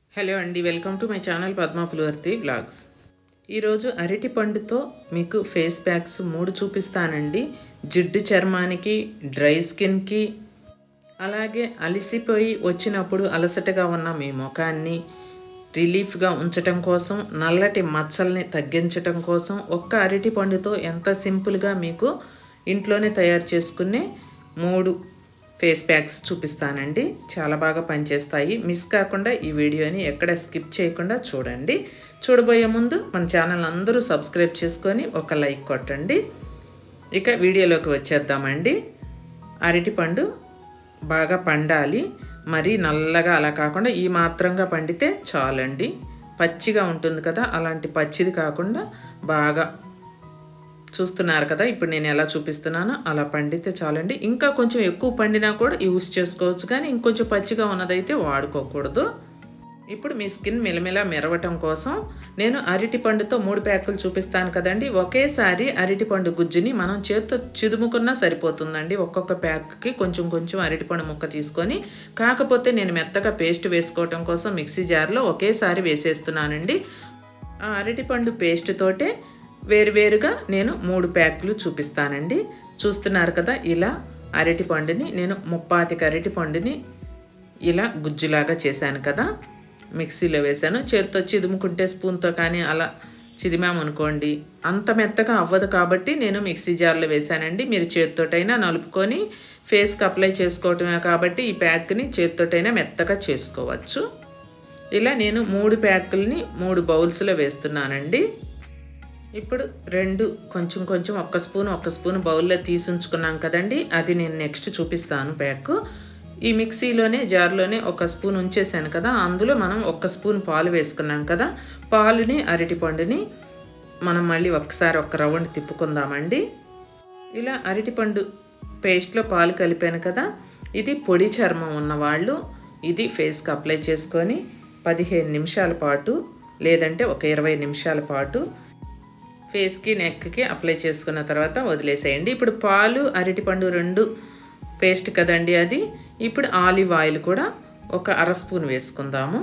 hello అండి welcome to my channel Padma Pulivarthi blogs ఈరోజు అరటి పండుతో మీకు ఫేస్ ప్యాక్స్ మూడు చూపిస్తానండి జిడ్డు చర్మానికి డ్రై స్కిన్కి అలాగే అలసిపోయి వచ్చినప్పుడు అలసటగా ఉన్న మీ ముఖాన్ని రిలీఫ్గా ఉంచటం కోసం నల్లటి మచ్చల్ని తగ్గించటం కోసం ఒక్క అరటి పండుతో ఎంత సింపుల్గా మీకు ఇంట్లోనే తయారు చేసుకునే మూడు ఫేస్ ప్యాక్స్ చూపిస్తానండి చాలా బాగా పనిచేస్తాయి మిస్ కాకుండా ఈ వీడియోని ఎక్కడ స్కిప్ చేయకుండా చూడండి చూడబోయే ముందు మన ఛానల్ అందరూ సబ్స్క్రైబ్ చేసుకొని ఒక లైక్ కొట్టండి ఇక వీడియోలోకి వచ్చేద్దామండి అరటిపండు బాగా పండాలి మరీ నల్లగా అలా కాకుండా ఈ మాత్రంగా పండితే చాలండి పచ్చిగా ఉంటుంది కదా అలాంటి పచ్చిది కాకుండా బాగా చూస్తున్నారు కదా ఇప్పుడు నేను ఎలా చూపిస్తున్నానో అలా పండితే చాలండి ఇంకా కొంచెం ఎక్కువ పండినా కూడా యూస్ చేసుకోవచ్చు కానీ ఇంకొంచెం పచ్చిగా ఉన్నదైతే వాడుకోకూడదు ఇప్పుడు మీ స్కిన్ మిలమిల మెరవటం కోసం నేను అరటి పండుతో మూడు ప్యాకులు చూపిస్తాను కదండి ఒకేసారి అరటిపండు గుజ్జుని మనం చేత్తో చిదుముకున్నా సరిపోతుందండి ఒక్కొక్క ప్యాక్కి కొంచెం కొంచెం అరటిపండు ముక్క తీసుకొని కాకపోతే నేను మెత్తగా పేస్ట్ వేసుకోవటం కోసం మిక్సీ జార్లో ఒకేసారి వేసేస్తున్నానండి ఆ అరటిపండు పేస్ట్ తోటే వేరువేరుగా నేను మూడు ప్యాకులు చూపిస్తానండి చూస్తున్నారు కదా ఇలా అరటి పండుని నేను ముప్పాతికి అరటి పండుని ఇలా గుజ్జులాగా చేశాను కదా మిక్సీలో వేశాను చేత్తో చిదుముకుంటే స్పూన్తో కానీ అలా చిదిమామనుకోండి అంత మెత్తగా అవ్వదు కాబట్టి నేను మిక్సీ జార్లో వేశానండి మీరు చేత్తోటైనా నలుపుకొని ఫేస్కి అప్లై చేసుకోవటమే కాబట్టి ఈ ప్యాక్ని చేత్తోటైనా మెత్తగా చేసుకోవచ్చు ఇలా నేను మూడు ప్యాకుల్ని మూడు బౌల్స్లో వేస్తున్నానండి ఇప్పుడు రెండు కొంచెం కొంచెం ఒక్క స్పూన్ ఒక్క స్పూన్ బౌల్లో తీసి ఉంచుకున్నాం కదండి అది నేను నెక్స్ట్ చూపిస్తాను ప్యాక్ ఈ మిక్సీలోనే జార్లోనే ఒక స్పూన్ ఉంచేసాను కదా అందులో మనం ఒక్క స్పూన్ పాలు వేసుకున్నాం కదా పాలుని అరటిపండుని మనం మళ్ళీ ఒక్కసారి ఒక్క రౌండ్ తిప్పుకుందామండి ఇలా అరటిపండు పేస్ట్లో పాలు కలిపాను కదా ఇది పొడి చర్మం ఉన్నవాళ్ళు ఇది ఫేస్కి అప్లై చేసుకొని పదిహేను నిమిషాల పాటు లేదంటే ఒక ఇరవై నిమిషాల పాటు ఫేస్కి నెక్కి అప్లై చేసుకున్న తర్వాత వదిలేసేయండి ఇప్పుడు పాలు అరటిపండు రెండు పేస్ట్ కదండి అది ఇప్పుడు ఆలివ్ ఆయిల్ కూడా ఒక అర స్పూన్ వేసుకుందాము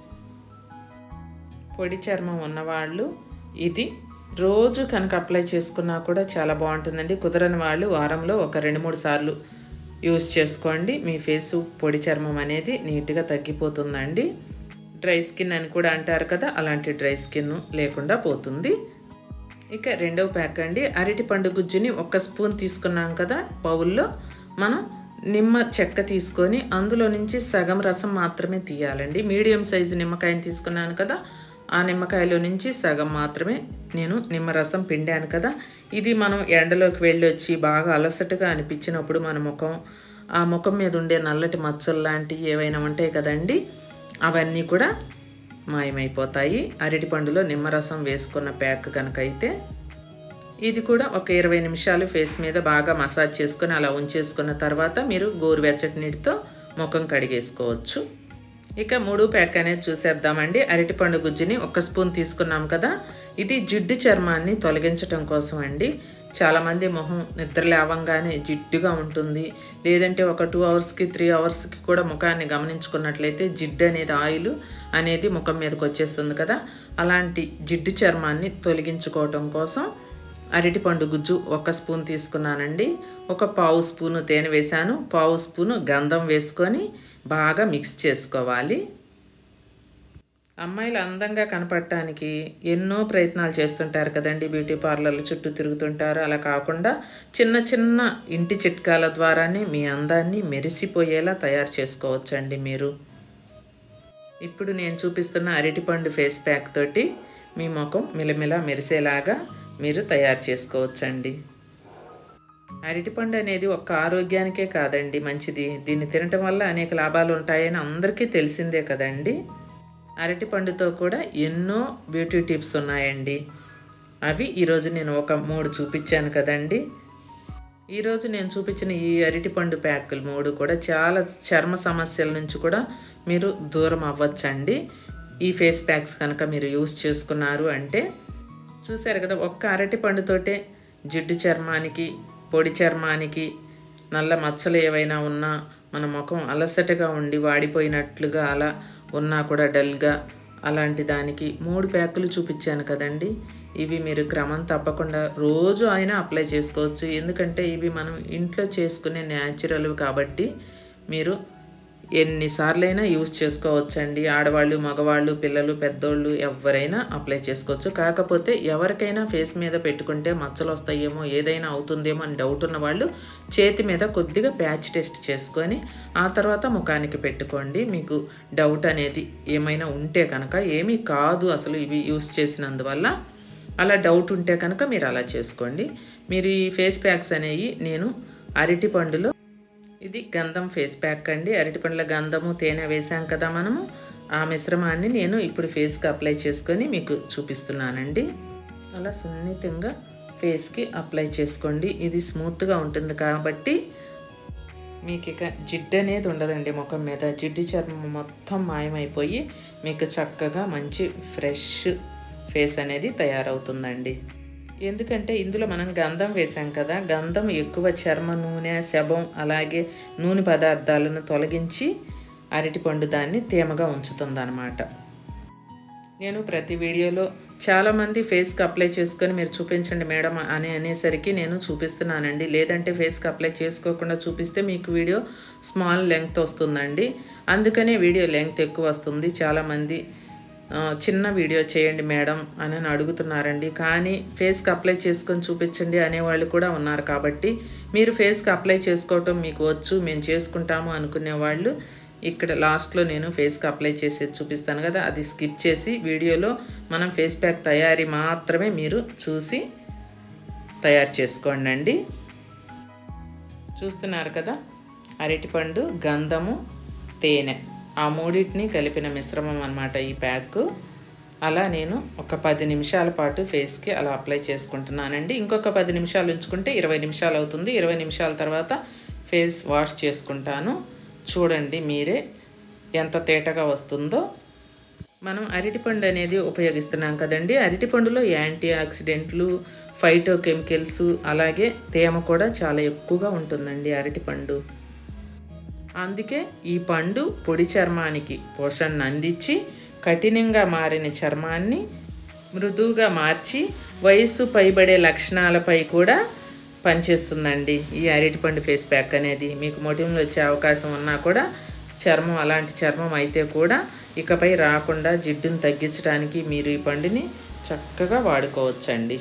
పొడి చర్మం ఉన్నవాళ్ళు ఇది రోజు కనుక అప్లై చేసుకున్నా కూడా చాలా బాగుంటుందండి కుదరని వాళ్ళు వారంలో ఒక రెండు మూడు సార్లు యూస్ చేసుకోండి మీ ఫేసు పొడి చర్మం అనేది నీట్గా తగ్గిపోతుందండి డ్రై స్కిన్ అని కూడా అంటారు కదా అలాంటి డ్రై స్కిన్ లేకుండా పోతుంది ఇక రెండవ ప్యాక్ అండి అరటి పండు గుజ్జుని ఒక స్పూన్ తీసుకున్నాం కదా బౌల్లో మనం నిమ్మ చెక్క తీసుకొని అందులో నుంచి సగం రసం మాత్రమే తీయాలండి మీడియం సైజు నిమ్మకాయని తీసుకున్నాను కదా ఆ నిమ్మకాయలో నుంచి సగం మాత్రమే నేను నిమ్మరసం పిండాను కదా ఇది మనం ఎండలోకి వెళ్ళి వచ్చి బాగా అలసటగా అనిపించినప్పుడు మన ముఖం ఆ ముఖం మీద ఉండే నల్లటి మచ్చలు లాంటివి ఏవైనా ఉంటాయి కదండి అవన్నీ కూడా మాయమైపోతాయి అరటిపండులో నిమ్మరసం వేసుకున్న ప్యాక్ కనుక అయితే ఇది కూడా ఒక ఇరవై నిమిషాలు ఫేస్ మీద బాగా మసాజ్ చేసుకొని అలా ఉంచేసుకున్న తర్వాత మీరు గోరువెచ్చటి నీటితో ముఖం కడిగేసుకోవచ్చు ఇక మూడు ప్యాక్ అనేది చూసేద్దామండి అరటిపండు గుజ్జుని ఒక స్పూన్ తీసుకున్నాం కదా ఇది జిడ్డు చర్మాన్ని తొలగించటం కోసం అండి చాలామంది మొహం నిద్ర లేవంగానే జిడ్డుగా ఉంటుంది లేదంటే ఒక టూ అవర్స్కి త్రీ అవర్స్కి కూడా ముఖాన్ని గమనించుకున్నట్లయితే జిడ్డు అనేది ఆయిల్ అనేది ముఖం మీదకి వచ్చేస్తుంది కదా అలాంటి జిడ్డు చర్మాన్ని తొలగించుకోవటం కోసం అరటిపండు గుజ్జు ఒక స్పూన్ తీసుకున్నానండి ఒక పావు స్పూను తేనె వేశాను పావు స్పూను గంధం వేసుకొని బాగా మిక్స్ చేసుకోవాలి అమ్మాయిలు అందంగా కనపడటానికి ఎన్నో ప్రయత్నాలు చేస్తుంటారు కదండి బ్యూటీ పార్లర్ల చుట్టూ తిరుగుతుంటారు అలా కాకుండా చిన్న చిన్న ఇంటి చిట్కాల ద్వారానే మీ అందాన్ని మెరిసిపోయేలా తయారు చేసుకోవచ్చండి మీరు ఇప్పుడు నేను చూపిస్తున్న అరటిపండు ఫేస్ ప్యాక్ తోటి మీ ముఖం మిలమిల మెరిసేలాగా మీరు తయారు చేసుకోవచ్చండి అరటిపండు అనేది ఒక్క ఆరోగ్యానికే కాదండి మంచిది దీన్ని తినటం వల్ల అనేక లాభాలు ఉంటాయని అందరికీ తెలిసిందే కదండి అరటిపండుతో కూడా ఎన్నో బ్యూటీ టిప్స్ ఉన్నాయండి అవి ఈరోజు నేను ఒక మూడు చూపించాను కదండి ఈరోజు నేను చూపించిన ఈ అరటిపండు ప్యాకులు మూడు కూడా చాలా చర్మ సమస్యల నుంచి కూడా మీరు దూరం అవ్వచ్చండి ఈ ఫేస్ ప్యాక్స్ కనుక మీరు యూస్ చేసుకున్నారు అంటే చూశారు కదా ఒక్క అరటి పండుతోటే జిడ్డు చర్మానికి పొడి చర్మానికి నల్ల మచ్చలు ఏవైనా ఉన్నా మన ముఖం అలసటగా ఉండి వాడిపోయినట్లుగా అలా ఉన్నా కూడా డల్గా అలాంటి దానికి మూడు ప్యాకులు చూపించాను కదండి ఇవి మీరు క్రమం తప్పకుండా రోజు అయినా అప్లై చేసుకోవచ్చు ఎందుకంటే ఇవి మనం ఇంట్లో చేసుకునే న్యాచురల్ కాబట్టి మీరు ఎన్నిసార్లైనా యూజ్ చేసుకోవచ్చండి ఆడవాళ్ళు మగవాళ్ళు పిల్లలు పెద్దోళ్ళు ఎవరైనా అప్లై చేసుకోవచ్చు కాకపోతే ఎవరికైనా ఫేస్ మీద పెట్టుకుంటే మచ్చలు వస్తాయేమో ఏదైనా అవుతుందేమో అని డౌట్ ఉన్న వాళ్ళు చేతి మీద కొద్దిగా ప్యాచ్ టెస్ట్ చేసుకొని ఆ తర్వాత ముఖానికి పెట్టుకోండి మీకు డౌట్ అనేది ఏమైనా ఉంటే కనుక ఏమీ కాదు అసలు ఇవి యూస్ చేసినందువల్ల అలా డౌట్ ఉంటే కనుక మీరు అలా చేసుకోండి మీరు ఈ ఫేస్ ప్యాక్స్ అనేవి నేను అరటి పండులో ఇది గంధం ఫేస్ ప్యాక్ అండి అరటిపండ్ల గంధము తేనె వేసాం కదా మనము ఆ మిశ్రమాన్ని నేను ఇప్పుడు ఫేస్కి అప్లై చేసుకొని మీకు చూపిస్తున్నానండి అలా సున్నితంగా ఫేస్కి అప్లై చేసుకోండి ఇది స్మూత్గా ఉంటుంది కాబట్టి మీకు ఇక జిడ్డు అనేది ఉండదండి ముఖం మీద జిడ్డు చర్మం మొత్తం మాయమైపోయి మీకు చక్కగా మంచి ఫ్రెష్ ఫేస్ అనేది తయారవుతుందండి ఎందుకంటే ఇందులో మనం గంధం వేసాం కదా గంధం ఎక్కువ చర్మ నూనె శబం అలాగే నూనె పదార్థాలను తొలగించి అరటిపండు దాన్ని తేమగా ఉంచుతుందన్నమాట నేను ప్రతి వీడియోలో చాలామంది ఫేస్కి అప్లై చేసుకొని మీరు చూపించండి మేడం అని అనేసరికి నేను చూపిస్తున్నానండి లేదంటే ఫేస్కి అప్లై చేసుకోకుండా చూపిస్తే మీకు వీడియో స్మాల్ లెంగ్త్ వస్తుందండి అందుకనే వీడియో లెంగ్త్ ఎక్కువ వస్తుంది చాలామంది చిన్న వీడియో చేయండి మేడం అని అని అడుగుతున్నారండి కానీ ఫేస్కి అప్లై చేసుకొని చూపించండి అనేవాళ్ళు కూడా ఉన్నారు కాబట్టి మీరు ఫేస్కి అప్లై చేసుకోవటం మీకు వచ్చు మేము చేసుకుంటాము అనుకునే వాళ్ళు ఇక్కడ లాస్ట్లో నేను ఫేస్కి అప్లై చేసేది చూపిస్తాను కదా అది స్కిప్ చేసి వీడియోలో మనం ఫేస్ ప్యాక్ తయారీ మాత్రమే మీరు చూసి తయారు చేసుకోండి అండి చూస్తున్నారు కదా అరటిపండు గంధము తేనె ఆ మూడింటిని కలిపిన మిశ్రమం అనమాట ఈ ప్యాక్ అలా నేను ఒక పది నిమిషాల పాటు ఫేస్కి అలా అప్లై చేసుకుంటున్నానండి ఇంకొక పది నిమిషాలు ఉంచుకుంటే ఇరవై నిమిషాలు అవుతుంది ఇరవై నిమిషాల తర్వాత ఫేస్ వాష్ చేసుకుంటాను చూడండి మీరే ఎంత తేటగా వస్తుందో మనం అరటిపండు అనేది ఉపయోగిస్తున్నాం కదండి అరటిపండులో యాంటీ ఆక్సిడెంట్లు ఫైటో కెమికల్స్ అలాగే తేమ కూడా చాలా ఎక్కువగా ఉంటుందండి అరటిపండు అందుకే ఈ పండు పొడి చర్మానికి పోషణను అందించి కఠినంగా మారిన చర్మాన్ని మృదువుగా మార్చి వయస్సు పైబడే లక్షణాలపై కూడా పనిచేస్తుందండి ఈ అరటిపండు ఫేస్ ప్యాక్ అనేది మీకు మొటిమలు వచ్చే అవకాశం ఉన్నా కూడా చర్మం అలాంటి చర్మం అయితే కూడా ఇకపై రాకుండా జిడ్డును తగ్గించడానికి మీరు ఈ పండుని చక్కగా వాడుకోవచ్చండి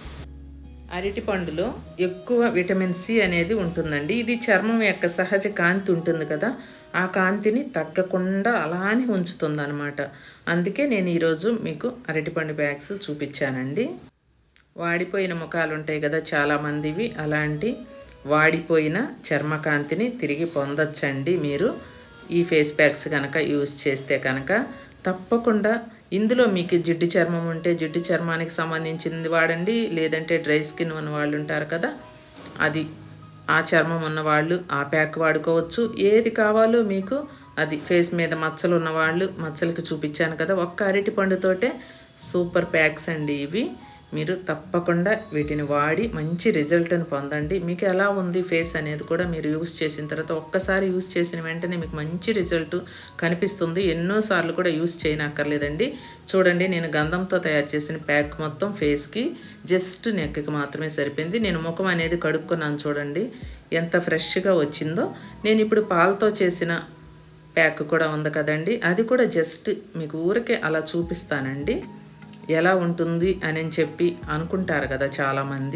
అరటి పండులో ఎక్కువ విటమిన్ సి అనేది ఉంటుందండి ఇది చర్మం యొక్క సహజ కాంతి ఉంటుంది కదా ఆ కాంతిని తగ్గకుండా అలానే ఉంచుతుంది అనమాట అందుకే నేను ఈరోజు మీకు అరటిపండు బ్యాగ్స్ చూపించానండి వాడిపోయిన ముఖాలు ఉంటాయి కదా చాలామందివి అలాంటి వాడిపోయిన చర్మకాంతిని తిరిగి పొందొచ్చండి మీరు ఈ ఫేస్ ప్యాక్స్ కనుక యూస్ చేస్తే కనుక తప్పకుండా ఇందులో మీకు జిడ్డు చర్మం ఉంటే జిడ్డు చర్మానికి సంబంధించింది వాడండి లేదంటే డ్రై స్కిన్ ఉన్న వాళ్ళు ఉంటారు కదా అది ఆ చర్మం ఉన్నవాళ్ళు ఆ ప్యాక్ వాడుకోవచ్చు ఏది కావాలో మీకు అది ఫేస్ మీద మచ్చలు ఉన్నవాళ్ళు మచ్చలకి చూపించాను కదా ఒక్క అరటి పండుతోటే సూపర్ ప్యాక్స్ అండి ఇవి మీరు తప్పకుండా వీటిని వాడి మంచి రిజల్ట్ని పొందండి మీకు ఎలా ఉంది ఫేస్ అనేది కూడా మీరు యూస్ చేసిన తర్వాత ఒక్కసారి యూస్ చేసిన వెంటనే మీకు మంచి రిజల్ట్ కనిపిస్తుంది ఎన్నోసార్లు కూడా యూస్ చేయనక్కర్లేదండి చూడండి నేను గంధంతో తయారు చేసిన ప్యాక్ మొత్తం ఫేస్కి జస్ట్ నెక్కి మాత్రమే సరిపోయింది నేను ముఖం అనేది కడుక్కున్నాను చూడండి ఎంత ఫ్రెష్గా వచ్చిందో నేను ఇప్పుడు పాలతో చేసిన ప్యాక్ కూడా ఉంది కదండి అది కూడా జస్ట్ మీకు ఊరికే అలా చూపిస్తానండి ఎలా ఉంటుంది అని చెప్పి అనుకుంటారు కదా చాలామంది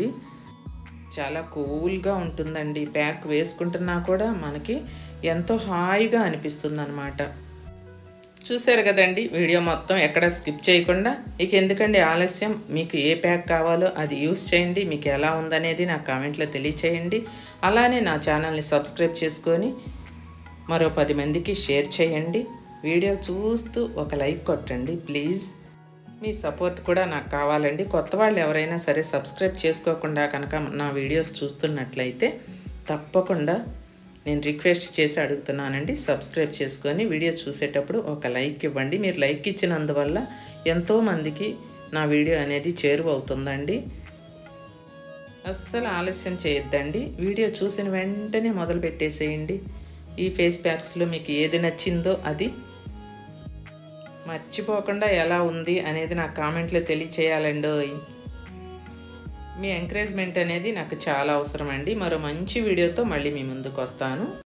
చాలా కూల్గా ఉంటుందండి ప్యాక్ వేసుకుంటున్నా కూడా మనకి ఎంతో హాయిగా అనిపిస్తుంది అనమాట చూసారు కదండి వీడియో మొత్తం ఎక్కడ స్కిప్ చేయకుండా ఇక ఎందుకండి ఆలస్యం మీకు ఏ ప్యాక్ కావాలో అది యూస్ చేయండి మీకు ఎలా ఉందనేది నా కామెంట్లో తెలియచేయండి అలానే నా ఛానల్ని సబ్స్క్రైబ్ చేసుకొని మరో పది మందికి షేర్ చేయండి వీడియో చూస్తూ ఒక లైక్ కొట్టండి ప్లీజ్ మీ సపోర్ట్ కూడా నాకు కావాలండి కొత్త వాళ్ళు ఎవరైనా సరే సబ్స్క్రైబ్ చేసుకోకుండా కనుక నా వీడియోస్ చూస్తున్నట్లయితే తప్పకుండా నేను రిక్వెస్ట్ చేసి అడుగుతున్నానండి సబ్స్క్రైబ్ చేసుకొని వీడియో చూసేటప్పుడు ఒక లైక్ ఇవ్వండి మీరు లైక్ ఇచ్చినందువల్ల ఎంతోమందికి నా వీడియో అనేది చేరువవుతుందండి అస్సలు ఆలస్యం చేయొద్దండి వీడియో చూసిన వెంటనే మొదలు పెట్టేసేయండి ఈ ఫేస్ ప్యాక్స్లో మీకు ఏది నచ్చిందో అది మర్చిపోకుండా ఎలా ఉంది అనేది నాకు కామెంట్లో తెలియచేయాలండి మీ ఎంకరేజ్మెంట్ అనేది నాకు చాలా అవసరం అండి మరో మంచి వీడియోతో మళ్ళీ మీ ముందుకు వస్తాను